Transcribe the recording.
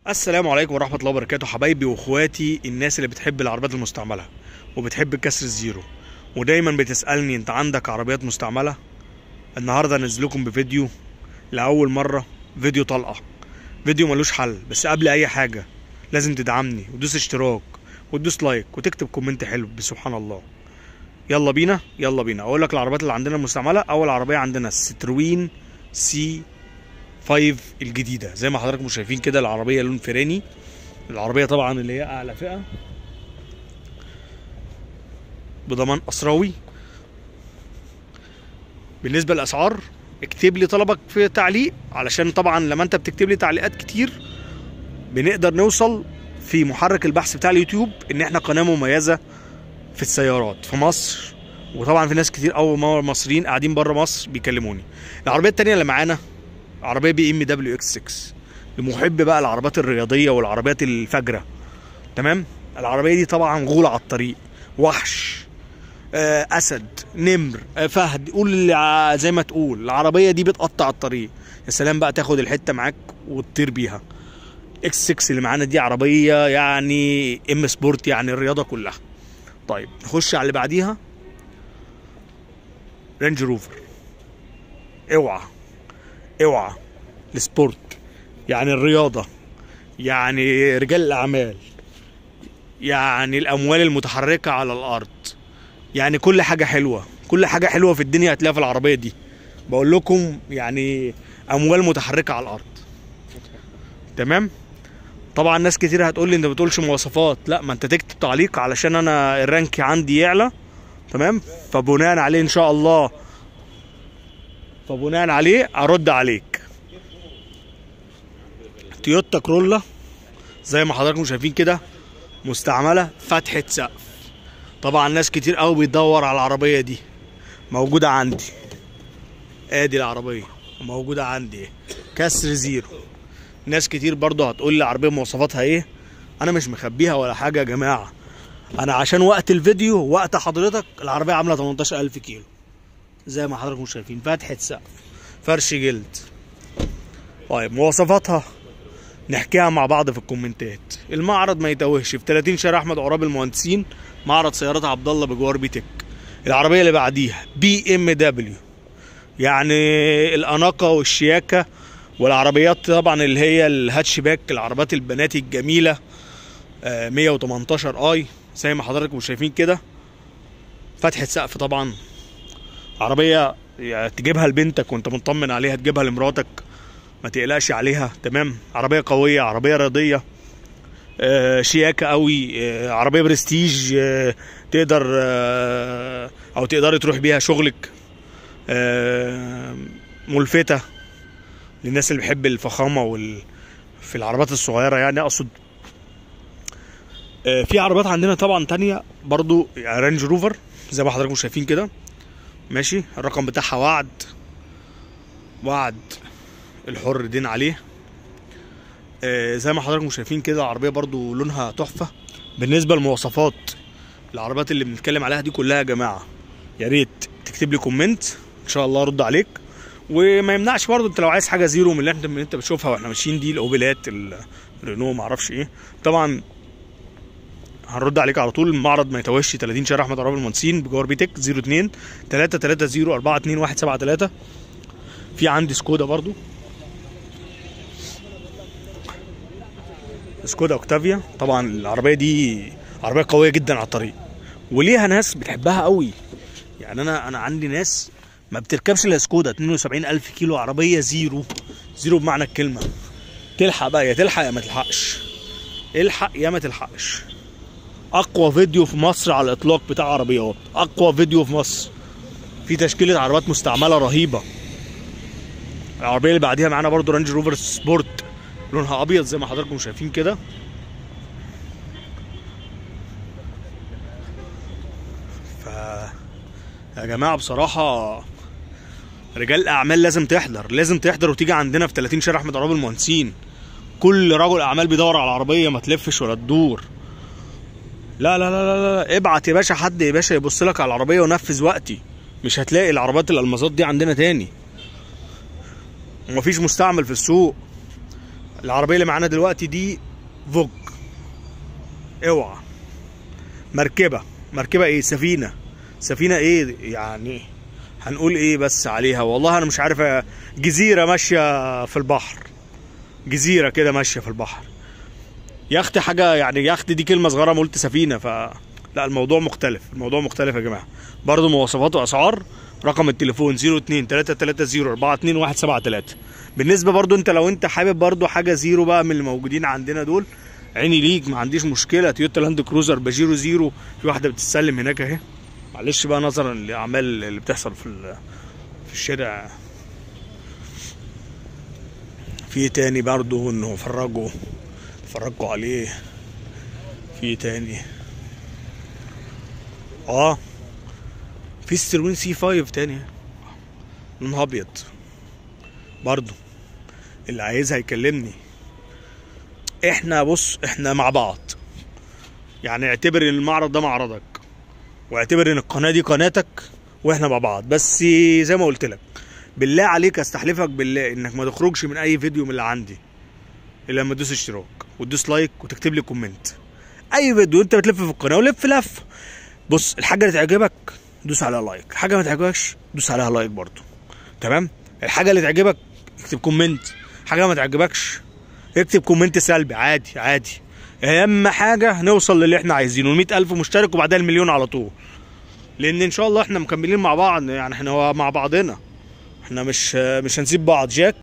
السلام عليكم ورحمة الله وبركاته حبايبي واخواتي الناس اللي بتحب العربيات المستعملة وبتحب كسر الزيرو ودايما بتسألني انت عندك عربيات مستعملة النهاردة انزل لكم بفيديو لأول مرة فيديو طلقة فيديو ملوش حل بس قبل أي حاجة لازم تدعمني وتدوس اشتراك وتدوس لايك وتكتب كومنت حلو بسبحان الله يلا بينا يلا بينا اقول لك العربيات اللي عندنا المستعمله اول عربيه عندنا الستروين سي 5 الجديده زي ما حضراتكم شايفين كده العربيه لون فراني العربيه طبعا اللي هي اعلى فئه بضمان اسراوي بالنسبه للاسعار اكتب لي طلبك في تعليق علشان طبعا لما انت بتكتب لي تعليقات كتير بنقدر نوصل في محرك البحث بتاع اليوتيوب ان احنا قناه مميزه في السيارات في مصر وطبعا في ناس كتير قوي مصريين قاعدين بره مصر بيكلموني العربيه التانية اللي معانا عربيه بي ام دبليو اكس 6 لمحب بقى العربيات الرياضيه والعربيات الفجره تمام العربيه دي طبعا غول على الطريق وحش آه، اسد نمر آه، فهد قول اللي ع- زي ما تقول العربيه دي بتقطع الطريق يا سلام بقى تاخد الحته معاك وتطير بيها اكس 6 اللي معانا دي عربيه يعني ام سبورت يعني الرياضه كلها طيب نخش على اللي بعديها رينج روفر اوعى اوعى السبورت يعني الرياضه يعني رجال الاعمال يعني الاموال المتحركه على الارض يعني كل حاجه حلوه كل حاجه حلوه في الدنيا هتلاقيها في العربيه دي بقول لكم يعني اموال متحركه على الارض تمام طبعا ناس كتير هتقول لي انت بتقولش مواصفات لا ما انت تكتب تعليق علشان انا الرانك عندي يعلى تمام فبناء عليه ان شاء الله فبناء عليه ارد عليك تويوتا كرولا زي ما حضراتكم شايفين كده مستعمله فتحه سقف طبعا ناس كتير قوي بيدور على العربيه دي موجوده عندي ادي العربيه موجوده عندي كسر زيرو ناس كتير برضه هتقول لي العربيه مواصفاتها ايه انا مش مخبيها ولا حاجه يا جماعه انا عشان وقت الفيديو وقت حضرتك العربيه عامله 18000 كيلو زي ما حضراتكم شايفين فتحه سقف فرش جلد طيب مواصفاتها نحكيها مع بعض في الكومنتات المعرض ما يتوهش في 30 شارع احمد عراب المهندسين معرض سيارات عبد الله بجوار بيتك العربيه اللي بعديها بي ام دبليو يعني الاناقه والشياكه والعربيات طبعا اللي هي الهاتشباك العربيات البناتي الجميله آه، 118 اي زي ما حضراتكم شايفين كده فتحه سقف طبعا عربيه يعني تجيبها لبنتك وانت مطمن عليها تجيبها لمراتك ما تقلقش عليها تمام عربيه قويه عربيه رياضيه آه، شياكه قوي آه، عربيه برستيج آه، تقدر آه، او تقدري تروح بيها شغلك آه، ملفته للناس اللي بتحب الفخامه وال في العربيات الصغيره يعني اقصد آه، في عربيات عندنا طبعا تانية برضو يعني رانج روفر زي ما حضراتكم شايفين كده ماشي الرقم بتاعها وعد وعد الحر دين عليه آه، زي ما حضراتكم شايفين كده العربيه برضو لونها تحفه بالنسبه للمواصفات العربيات اللي بنتكلم عليها دي كلها يا جماعه يا ريت تكتب لي كومنت ان شاء الله ارد عليك وما يمنعش برضه انت لو عايز حاجه زيرو من اللي انت من اللي انت بتشوفها واحنا ماشيين دي الاوبيلات الرينو ما اعرفش ايه طبعا هنرد عليك على طول المعرض ما يتوهش 30 شارع احمد عراب المهندسين بجوار بيتك 02 330 42173 في عندي سكودا برضو سكودا اوكتافيا طبعا العربيه دي عربيه قويه جدا على الطريق وليها ناس بتحبها قوي يعني انا انا عندي ناس ما بتركبش الا سكودا 72000 كيلو عربيه زيرو زيرو بمعنى الكلمه تلحق بقى يا تلحق يا ما تلحقش الحق يا ما تلحقش اقوى فيديو في مصر على الاطلاق بتاع عربيات اقوى فيديو في مصر في تشكيله عربيات مستعمله رهيبه العربيه اللي بعديها معانا برضو رانج روفر سبورت لونها ابيض زي ما حضراتكم شايفين كده ف يا جماعه بصراحه رجال الاعمال لازم تحضر لازم تحضر وتيجي عندنا في 30 شارع احمد عراب المهندسين كل رجل اعمال بيدور على العربيه ما تلفش ولا تدور لا لا لا لا, لا. ابعت يا باشا حد يا باشا يبص لك على العربيه ونفذ وقتي مش هتلاقي العربيات الالمازات دي عندنا تاني ومفيش مستعمل في السوق العربيه اللي معانا دلوقتي دي فوج اوعى مركبه مركبه ايه سفينه سفينه ايه يعني هنقول ايه بس عليها والله انا مش عارف جزيره ماشيه في البحر جزيره كده ماشيه في البحر يخت حاجه يعني يخت دي كلمه صغيره ما قلت سفينه ف لا الموضوع مختلف الموضوع مختلف يا جماعه برضه مواصفات واسعار رقم التليفون 02 330 42173 بالنسبه برضه انت لو انت حابب برضه حاجه زيرو بقى من اللي موجودين عندنا دول عيني ليك ما عنديش مشكله تويوتا لاند كروزر بجيرو زيرو في واحده بتتسلم هناك اهي معلش بقى نظرا للاعمال اللي بتحصل في ال- في الشارع في تاني برضه انه فرجوا فرجوا عليه في تاني اه في ستروين سي 5 تاني لونها ابيض برضه اللي عايزها يكلمني احنا بص احنا مع بعض يعني اعتبر ان المعرض ده معرضك واعتبر ان القناه دي قناتك واحنا مع بعض بس زي ما قلت لك بالله عليك استحلفك بالله انك ما تخرجش من اي فيديو من اللي عندي الا لما تدوس اشتراك وتدوس لايك وتكتب لي كومنت اي فيديو انت بتلف في القناه ولف لف بص الحاجه اللي تعجبك دوس عليها لايك حاجه ما تعجبكش دوس عليها لايك برضو تمام الحاجه اللي تعجبك اكتب كومنت حاجه ما تعجبكش اكتب كومنت سلبي عادي عادي اهم حاجه نوصل للي احنا عايزينه 100000 مشترك وبعدها المليون على طول لان ان شاء الله احنا مكملين مع بعض يعني احنا هو مع بعضنا احنا مش مش هنسيب بعض جاك